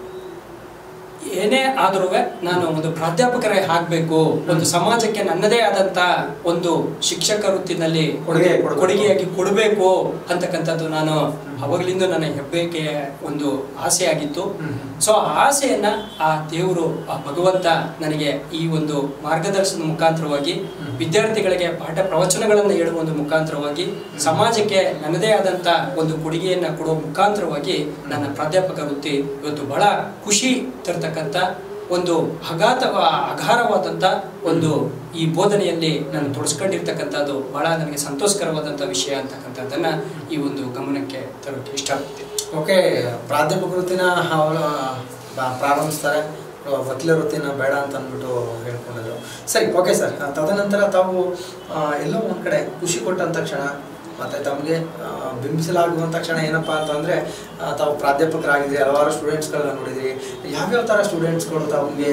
ಏನೇ ಆದ್ರೂ ನಾನು ಒಂದು ಪ್ರಾಧ್ಯಾಪಕರೇ ಆಗಬೇಕು ಒಂದು ಸಮಾಜಕ್ಕೆ ನನ್ನದೇ ಆದಂತ ಒಂದು ಶಿಕ್ಷಕ ವೃತ್ತಿನಲ್ಲಿ ಕೊಡುಗೆ ಕೊಡ್ಬೇಕು. ಕೊಡುಗೆಯಾಗಿ ಕೊಡಬೇಕು ಅಂತಕ್ಕಂಥದ್ದು ನಾನು ಅವಾಗಲಿಂದ ನನ್ನ ಹೆಬ್ಬೆಗೆ ಒಂದು ಆಸೆ ಆಗಿತ್ತು ಹ್ಮ್. ಸೊ ಆ ಆಸೆಯನ್ನ ಆ ದೇವರು ಆ ಭಗವಂತ ನನಗೆ ಈ ಒಂದು ಮಾರ್ಗದರ್ಶನದ ಮುಖಾಂತರವಾಗಿ ಹ್ಮ್. ವಿದ್ಯಾರ್ಥಿಗಳಿಗೆ ಪಾಠ ಪ್ರವಚನಗಳನ್ನು ಹೇಳುವ ಒಂದು ಮುಖಾಂತರವಾಗಿ ಸಮಾಜಕ್ಕೆ ನನ್ನದೇ ಆದಂತ ಒಂದು ಕೊಡುಗೆಯನ್ನ ಕೊಡುವ ಮುಖಾಂತರವಾಗಿ ನನ್ನ ಪ್ರಾಧ್ಯಾಪಕ ವೃತ್ತಿ ಇವತ್ತು ಬಹಳ ಖುಷಿ ತರ್ತಕ್ಕಂಥ ಒಂದು ಅಗಾಧ ಅಗಾರವಾದಂಥ ಒಂದು ಈ ಬೋಧನೆಯಲ್ಲಿ ನಾನು ತೊಡಸ್ಕೊಂಡಿರ್ತಕ್ಕಂಥದ್ದು ಬಹಳ ನನಗೆ ಸಂತೋಷಕರವಾದಂಥ ವಿಷಯ ಅಂತಕ್ಕಂಥದ್ದನ್ನ ಈ ಒಂದು ಗಮನಕ್ಕೆ ತರೋಕೆ ಇಷ್ಟಪಡ್ತೀನಿ ಓಕೆ ಪ್ರಾಧ್ಯಾಪಕ ವೃತ್ತಿನ ಅವ್ರು ಬ- ಪ್ರಾರಂಭಿಸ್ತಾರೆ ವಕೀಲ ವೃತ್ತಿನ ಬೇಡ ಅಂತ ಅಂದ್ಬಿಟ್ಟು ಹೇಳ್ಕೊಂಡಿದ್ರು ಸರಿ ಓಕೆ ಸರ್ ತದನಂತರ ತಾವು ಆ, ಎಲ್ಲೋ ಒಂದು ಕಡೆ ಖುಷಿ ಕೊಟ್ಟಂಥ ಕ್ಷಣ ಮತ್ತು ತಮಗೆ ಬಿಂಬಿಸಲಾಗುವಂಥ ಕ್ಷಣ ಏನಪ್ಪ ಅಂತಂದರೆ ತಾವು ಪ್ರಾಧ್ಯಾಪಕರಾಗಿದ್ದೀರಿ ಹಲವಾರು ಸ್ಟೂಡೆಂಟ್ಸ್ಗಳನ್ನ ನೋಡಿದಿರಿ ಯಾವ್ಯಾವ ಥರ ಸ್ಟೂಡೆಂಟ್ಸ್ಗಳು ತಮಗೆ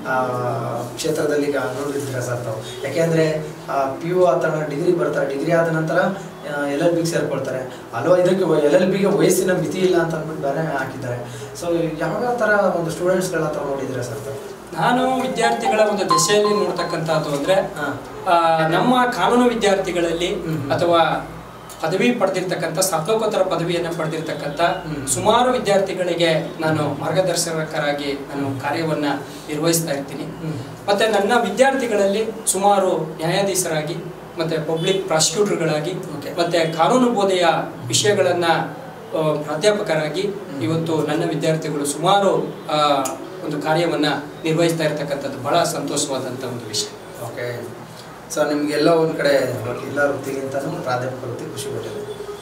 ಕ್ಷೇತ್ರದಲ್ಲಿ ಈಗ ನೋಡಿದ್ದೀರಾ ಸರ್ ತಾವು ಯಾಕೆಂದರೆ ಪಿ ಯು ಆದ ಡಿಗ್ರಿ ಬರ್ತಾರೆ ಡಿಗ್ರಿ ಆದ ನಂತರ ಎಲ್ ಎಲ್ ಬಿಗೆ ಸೇರ್ಕೊಳ್ತಾರೆ ಅಲ್ವಾ ಇದಕ್ಕೆ ಎಲ್ ಎಲ್ ಬಿಗೆ ವಯಸ್ಸಿನ ಮಿತಿ ಇಲ್ಲ ಅಂತ ಅಂದ್ಬಿಟ್ಟು ಬೇರೆ ಹಾಕಿದ್ದಾರೆ ಸೊ ಯಾವ್ಯಾವ ಥರ ಒಂದು ಸ್ಟೂಡೆಂಟ್ಸ್ಗಳನ್ನ ತಾವು ನೋಡಿದ್ದೀರಾ ಸರ್ ತಾವು ನಾನು ವಿದ್ಯಾರ್ಥಿಗಳ ಒಂದು ದಶೆಯಲ್ಲಿ ನೋಡ್ತಕ್ಕಂಥದ್ದು ಅಂದ್ರೆ ಹಾಂ ಆ, ನಮ್ಮ ಕಾನೂನು ವಿದ್ಯಾರ್ಥಿಗಳಲ್ಲಿ ಹ್ಮ್. ಅಥವಾ ಪದವಿ ಪಡೆದಿರ್ತಕ್ಕಂಥ ಸ್ನಾತಕೋತ್ತರ ಪದವಿಯನ್ನು ಪಡೆದಿರ್ತಕ್ಕಂಥ ಹ್ಮ್. ಸುಮಾರು ವಿದ್ಯಾರ್ಥಿಗಳಿಗೆ ನಾನು ಮಾರ್ಗದರ್ಶಕರಾಗಿ ನಾನು ಕಾರ್ಯವನ್ನ ನಿರ್ವಹಿಸ್ತಾ ಇರ್ತೀನಿ ಮತ್ತೆ ನನ್ನ ವಿದ್ಯಾರ್ಥಿಗಳಲ್ಲಿ ಸುಮಾರು ನ್ಯಾಯಾಧೀಶರಾಗಿ ಮತ್ತೆ ಪಬ್ಲಿಕ್ ಪ್ರಾಸಿಕ್ಯೂಟರ್ಗಳಾಗಿ Okay. ಮತ್ತೆ ಕಾನೂನು ಬೋಧೆಯ ವಿಷಯಗಳನ್ನ ಆ, ಪ್ರಾಧ್ಯಾಪಕರಾಗಿ ಇವತ್ತು ನನ್ನ ವಿದ್ಯಾರ್ಥಿಗಳು ಸುಮಾರು ಆ, ಒಂದು ಕಾರ್ಯವನ್ನ ನಿರ್ವಹಿಸ್ತಾ ಇರತಕ್ಕಂಥದ್ದು ಬಹಳ ಸಂತೋಷವಾದಂಥ ಒಂದು ವಿಷಯ ಓಕೆ ಸೊ ನಿಮಗೆಲ್ಲ ಒಂದು ಕಡೆ ವಕೀಲ ವೃತ್ತಿಗಿಂತನೂ ಪ್ರಾಧ್ಯಾಪಕ ವೃತ್ತಿ ಖುಷಿ ಕೊಟ್ಟಿದೆ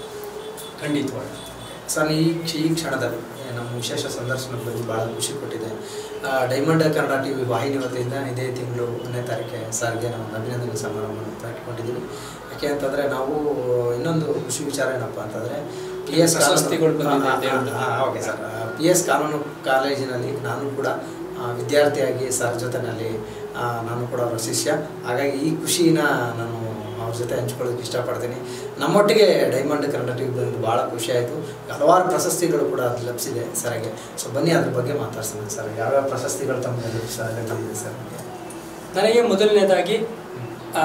ಖಂಡಿತವಾಗಿ ಸರ್ ಈ ಕ್ಷ- ಈ ಕ್ಷಣದಲ್ಲಿ ಏ, ನಮ್ಮ ವಿಶೇಷ ಸಂದರ್ಶನಕ್ಕೆ ಬಂದು ಭಾಳ ಖುಷಿ ಕೊಟ್ಟಿದೆ ಆ, ಡೈಮಂಡ್ ಕನ್ನಡ ಟಿ ವಿ ವಾಹಿನಿ ವತಿಯಿಂದ ಇದೇ ತಿಂಗಳು ಒಂದನೇ ತಾರೀಕೆ ಸರ್ಗೆ ನಾವು ಒಂದು ಅಭಿನಂದನೆ ಸಮಾರಂಭವನ್ನು ಇಟ್ಕೊಂಡಿದ್ದೀವಿ ಯಾಕೆ ಅಂತಂದರೆ ನಾವು ಇನ್ನೊಂದು ಖುಷಿ ವಿಚಾರ ಏನಪ್ಪ ಅಂತಂದರೆ ಪಿ ಎಸ್ ಪ್ರಶಸ್ತಿಗಳು ಬಂದಿದೆ ಅಂತ ಹೇಳಿದ್ರು. ಓಕೆ ಸರ್ ಪಿ ಎಸ್ ಕಾನೂನು ಕಾಲೇಜಿನಲ್ಲಿ ನಾನು ಕೂಡ ಆ, ವಿದ್ಯಾರ್ಥಿಯಾಗಿ ಸರ್ ಜೊತೆನಲ್ಲಿ ಆ, ನಾನು ಕೂಡ ಅವರ ಶಿಷ್ಯ ಹಾಗಾಗಿ ಈ ಖುಷಿನ ನಾನು ಅವ್ರ ಜೊತೆ ಹಂಚ್ಕೊಳ್ಳೋದಕ್ಕೆ ಇಷ್ಟಪಡ್ತೀನಿ ನಮ್ಮೊಟ್ಟಿಗೆ ಡೈಮಂಡ್ ಕನ್ನಡ ಟಿವಿ ಬಂದು ಭಾಳ ಖುಷಿ ಆಯಿತು ಹಲವಾರು ಪ್ರಶಸ್ತಿಗಳು ಕೂಡ ಅದು ಲಭಿಸಿದೆ ಸರ್ಗೆ ಸೊ ಬನ್ನಿ ಅದ್ರ ಬಗ್ಗೆ ಮಾತಾಡ್ಸೋಣ ಸರ್ ಯಾವ್ಯಾವ ಪ್ರಶಸ್ತಿಗಳು ತಮಗೆ ಲಭಿಸ ಲಭಿಸಿದೆ ಸರ್ ನಿಮಗೆ ನನಗೆ ಮೊದಲನೇದಾಗಿ ಆ,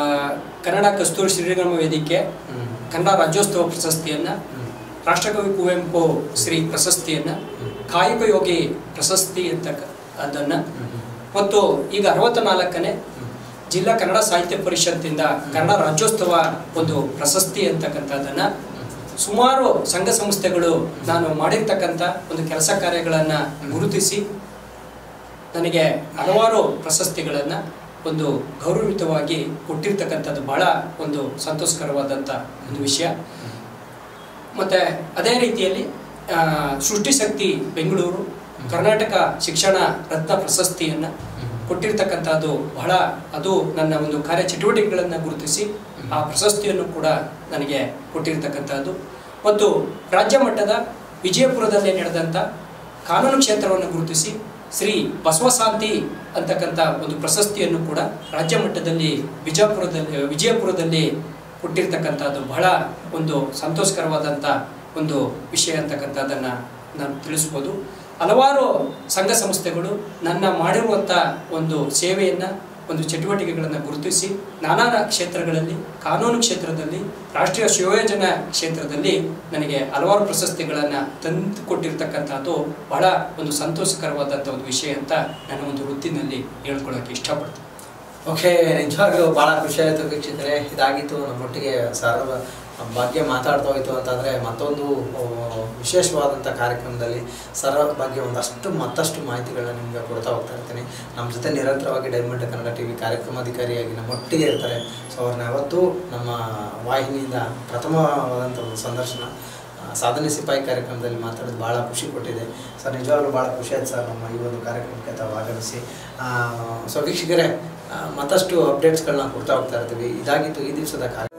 ಕನ್ನಡ ಕಸ್ತೂರಿ ಶ್ರೀರಾಮ ವೇದಿಕೆ ಹ್ಞೂ ಕನ್ನಡ ರಾಜ್ಯೋತ್ಸವ ಪ್ರಶಸ್ತಿಯನ್ನ ಹ್ಞೂ ರಾಷ್ಟ್ರಕವಿ ಕುವೆಂಪು ಶ್ರೀ ಪ್ರಶಸ್ತಿಯನ್ನ ಕಾಯಕ ಯೋಗಿ ಪ್ರಶಸ್ತಿ ಅಂತ ಅದನ್ನ ಮತ್ತು ಈಗ ಅರವತ್ತ ನಾಲ್ಕನೇ ಜಿಲ್ಲಾ ಕನ್ನಡ ಸಾಹಿತ್ಯ ಪರಿಷತ್ತಿಂದ ಕನ್ನಡ ರಾಜ್ಯೋತ್ಸವ ಒಂದು ಪ್ರಶಸ್ತಿ ಅಂತಕ್ಕಂಥದ್ದನ್ನ ಸುಮಾರು ಸಂಘ ಸಂಸ್ಥೆಗಳು ನಾನು ಮಾಡಿರ್ತಕ್ಕಂಥ ಒಂದು ಕೆಲಸ ಕಾರ್ಯಗಳನ್ನು ಗುರುತಿಸಿ ನನಗೆ ಹಲವಾರು ಪ್ರಶಸ್ತಿಗಳನ್ನು ಒಂದು ಗೌರವಿತವಾಗಿ ಕೊಟ್ಟಿರ್ತಕ್ಕಂಥದ್ದು ಬಹಳ ಒಂದು ಸಂತೋಷಕರವಾದಂಥ ಒಂದು ವಿಷಯ ಮತ್ತು ಅದೇ ರೀತಿಯಲ್ಲಿ ಆ, ಸೃಷ್ಟಿಶಕ್ತಿ ಬೆಂಗಳೂರು ಕರ್ನಾಟಕ ಶಿಕ್ಷಣ ರತ್ನ ಪ್ರಶಸ್ತಿಯನ್ನು ಕೊಟ್ಟಿರ್ತಕ್ಕಂಥದ್ದು ಬಹಳ ಅದು ನನ್ನ ಒಂದು ಕಾರ್ಯಚಟುವಟಿಕೆಗಳನ್ನು ಗುರುತಿಸಿ ಆ ಪ್ರಶಸ್ತಿಯನ್ನು ಕೂಡ ನನಗೆ ಕೊಟ್ಟಿರ್ತಕ್ಕಂಥದ್ದು ಮತ್ತು ರಾಜ್ಯ ಮಟ್ಟದ ವಿಜಯಪುರದಲ್ಲಿ ನಡೆದಂಥ ಕಾನೂನು ಕ್ಷೇತ್ರವನ್ನು ಗುರುತಿಸಿ ಶ್ರೀ ಬಸವಶಾಂತಿ ಅಂತಕ್ಕಂಥ ಒಂದು ಪ್ರಶಸ್ತಿಯನ್ನು ಕೂಡ ರಾಜ್ಯ ಮಟ್ಟದಲ್ಲಿ ವಿಜಯಪುರದಲ್ಲಿ ವಿಜಯಪುರದಲ್ಲಿ ಕೊಟ್ಟಿರ್ತಕ್ಕಂಥದ್ದು ಬಹಳ ಒಂದು ಸಂತೋಷಕರವಾದಂಥ ಒಂದು ವಿಷಯ ಅಂತಕ್ಕಂಥದ್ದನ್ನು ನಾನು ತಿಳಿಸ್ಬೋದು ಹಲವಾರು ಸಂಘ ಸಂಸ್ಥೆಗಳು ನನ್ನ ಮಾಡಿರುವಂಥ ಒಂದು ಸೇವೆಯನ್ನು ಒಂದು ಚಟುವಟಿಕೆಗಳನ್ನು ಗುರುತಿಸಿ ನಾನಾ ಕ್ಷೇತ್ರಗಳಲ್ಲಿ ಕಾನೂನು ಕ್ಷೇತ್ರದಲ್ಲಿ ರಾಷ್ಟ್ರೀಯ ಸಂಯೋಜನಾ ಕ್ಷೇತ್ರದಲ್ಲಿ ನನಗೆ ಹಲವಾರು ಪ್ರಶಸ್ತಿಗಳನ್ನು ತಂದು ಕೊಟ್ಟಿರ್ತಕ್ಕಂಥದ್ದು ಬಹಳ ಒಂದು ಸಂತೋಷಕರವಾದಂಥ ಒಂದು ವಿಷಯ ಅಂತ ನನ್ನ ಒಂದು ವೃತ್ತಿನಲ್ಲಿ ಹೇಳ್ಕೊಳ್ಳೋಕೆ ಇಷ್ಟಪಡ್ತೀನಿ ಓಕೆ ನಿಜವಾಗ್ಲೂ ಭಾಳ ಖುಷಿ ಆಯಿತು ವೀಕ್ಷಕರೇ ಇದಾಗಿತ್ತು ನಮ್ಮೊಟ್ಟಿಗೆ ಸರ್ ಬಗ್ಗೆ ಮಾತಾಡ್ತಾ ಹೋಯ್ತು ಅಂತಂದರೆ ಮತ್ತೊಂದು ಆ, ವಿಶೇಷವಾದಂಥ ಕಾರ್ಯಕ್ರಮದಲ್ಲಿ ಸರ್ ಬಗ್ಗೆ ಒಂದಷ್ಟು ಮತ್ತಷ್ಟು ಮಾಹಿತಿಗಳನ್ನ ನಿಮಗೆ ಕೊಡ್ತಾ ಹೋಗ್ತಾ ಇರ್ತೀನಿ ನಮ್ಮ ಜೊತೆ ನಿರಂತರವಾಗಿ ಡೈಮಂಡ್ ಕನ್ನಡ ಟಿ ವಿ ಕಾರ್ಯಕ್ರಮಾಧಿಕಾರಿಯಾಗಿ ನಮ್ಮೊಟ್ಟಿಗೆ ಇರ್ತಾರೆ ಸೊ ಅವ್ರನ್ನ ಯಾವತ್ತೂ ನಮ್ಮ ವಾಹಿನಿಯಿಂದ ಪ್ರಥಮವಾದಂಥ ಒಂದು ಸಂದರ್ಶನ ಆ, ಸಾಧನೆ ಸಿಪಾಯಿ ಕಾರ್ಯಕ್ರಮದಲ್ಲಿ ಮಾತಾಡೋದು ಭಾಳ ಖುಷಿ ಕೊಟ್ಟಿದೆ ಸರ್ ನಿಜವಾಗ್ಲೂ ಭಾಳ ಖುಷಿ ಆಯ್ತು ಸರ್ ನಮ್ಮ ಈ ಒಂದು ಕಾರ್ಯಕ್ರಮಕ್ಕೆ ತಾವು ಆಗಮಿಸಿ ಆ, ಸೊ ವೀಕ್ಷಕರೇ ಆ, ಮತ್ತಷ್ಟು ಅಪ್ಡೇಟ್ಸ್ಗಳನ್ನ ಕೊಡ್ತಾ ಹೋಗ್ತಾ ಇರ್ತೀವಿ ಇದಾಗಿತ್ತು ಈ ದಿವಸದ ಕಾರ್ಯಕ್ರಮ